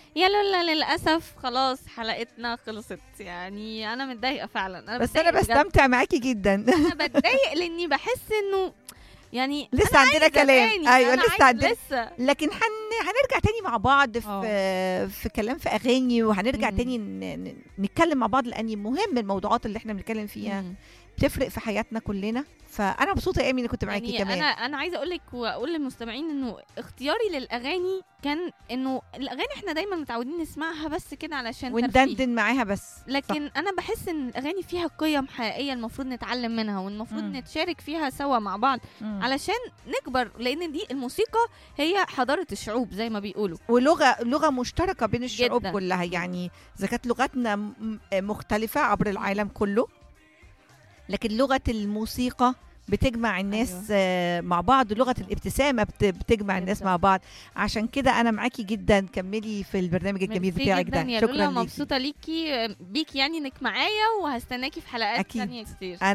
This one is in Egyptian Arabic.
يا لولا للاسف خلاص حلقتنا خلصت يعني انا متضايقه فعلا انا بس انا بتضايق بجد. بستمتع معاكي جدا انا بتضايق لاني بحس انه يعني لسه عندنا كلام زماني، ايوه أنا لسه عايزة عندنا لسه لكن هن... هنرجع تاني مع بعض في في كلام في اغاني وهنرجع مم. تاني ن... ن- نتكلم مع بعض لان مهم الموضوعات اللي احنا بنتكلم فيها مم. بتفرق في حياتنا كلنا فانا مبسوطه يا ايمي اني كنت معاكي يعني كمان انا انا عايزه اقول لك واقول للمستمعين انه اختياري للاغاني كان انه الاغاني احنا دايما متعودين نسمعها بس كده علشان ترفيه. وندندن معاها بس لكن انا بحس ان الاغاني فيها قيم حقيقيه المفروض نتعلم منها والمفروض مم. نتشارك فيها سوا مع بعض على... علشان نكبر لان دي الموسيقى هي حضاره الشعوب زي ما بيقولوا ولغه لغه مشتركه بين الشعوب جداً. كلها يعني اذا كانت لغتنا م- مختلفه عبر العالم كله لكن لغه الموسيقى بتجمع الناس أيوة. أيوة. مع بعض لغه الابتسامه بت- بتجمع الناس جداً. مع بعض عشان كده انا معاكي جدا كملي في البرنامج الجميل ميرسي بتاعك جدا ده يا شكرا لولا ليكي مبسوطه ليكي بيك يعني انك معايا وهستناكي في حلقات أكيد. تانية كتير انا